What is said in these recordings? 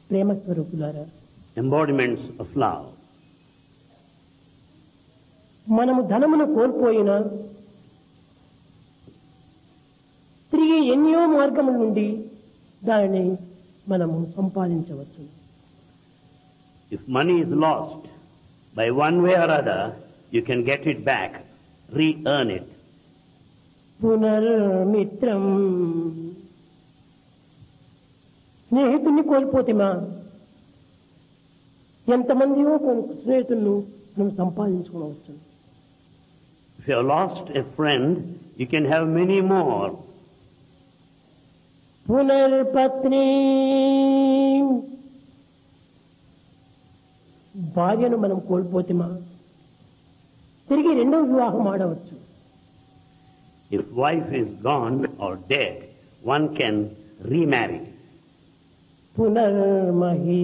ప్రేమ స్వరూపులారా embodiments of love. మనము ధనమును కోల్పోయినా తిరిగి ఎన్నో మార్గముల నుండి దానిని మనము సంపాదించవచ్చు If money is lost, by one way or other, you can get it back, re-earn it. పునర్మిత్రం స్నేహితుని కోల్పోతేమా ఎంతమందియో కొను స్నేహితులను మనం సంపాదించుకోవచ్చు If you have lost a friend, you can have many more. పునర్పత్ని భార్యను మనం కోల్పోతేమా తిరిగి రెండవ వివాహం ఆడవచ్చు If wife is gone or dead, one can remarry. పునర్మహి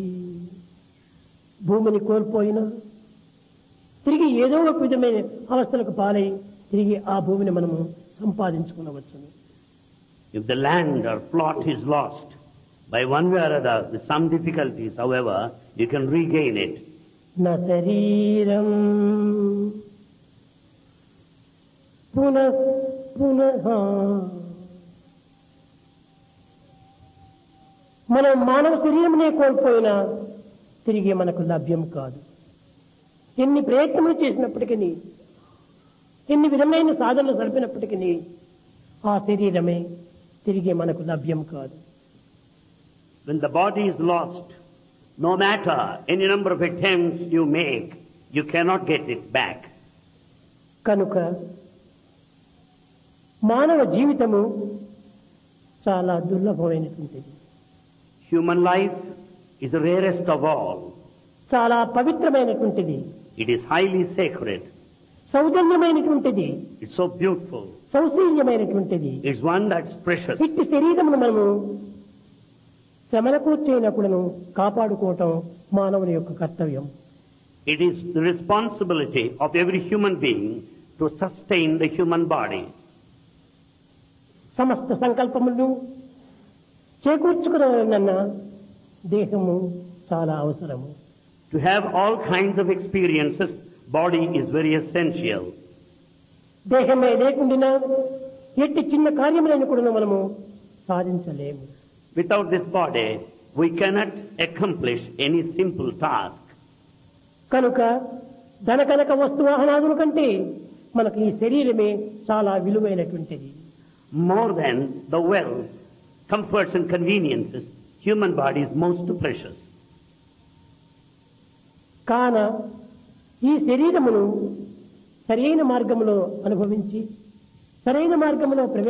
భూమిని కోల్పోయినా తిరిగి ఏదో ఒక విధమైన అవస్థలకు పాలై తిరిగి ఆ భూమిని మనము సంపాదించుకునవచ్చు If the land or plot is lost, by one way or other, with some difficulties, however, you can regain it. నా శరీరం పునః పునః మనం మానవ శరీరమునే కోల్పోయినా తిరిగి మనకు లభ్యం కాదు ఎన్ని ప్రయత్నములు చేసినప్పటికీ ఎన్ని విధమైన సాధనలు జరిపినప్పటికీ ఆ శరీరమే తిరిగి మనకు లభ్యం కాదు When the body is lost, no matter any number of attempts you make, you cannot get it back. కనుక మానవ జీవితము చాలా దుర్లభమైనటువంటిది Human life is the rarest of all. చాలా పవిత్రమైనటువంటిది It is highly sacred. సౌజన్యమైనటువంటిది It's so beautiful. సౌశీల్యమైనటువంటిది It's one that's precious. ఇట్టి శరీరమును మనము శ్రమల కూర్చైనప్పుడును కాపాడుకోవటం మానవుని యొక్క కర్తవ్యం It is the responsibility of every human being to sustain the human body. సమస్త సంకల్పములను చేకూర్చుకున్న దేహము చాలా అవసరము To have all kinds of experiences, body is very essential. దేహమే లేకుండా ఎట్టి చిన్న కార్యములను కూడా మనము సాధించలేము Without this body, we cannot accomplish any simple task. కనుక ధనకనక వస్తు వాహనాదుల కంటే మనకు ఈ శరీరమే చాలా విలువైనటువంటిది More than the wealth, comforts and conveniences, human body is most precious. కాన ఈ శరీరమును సరైన మార్గములో అనుభవించి సరైన మార్గములో ప్రవేశ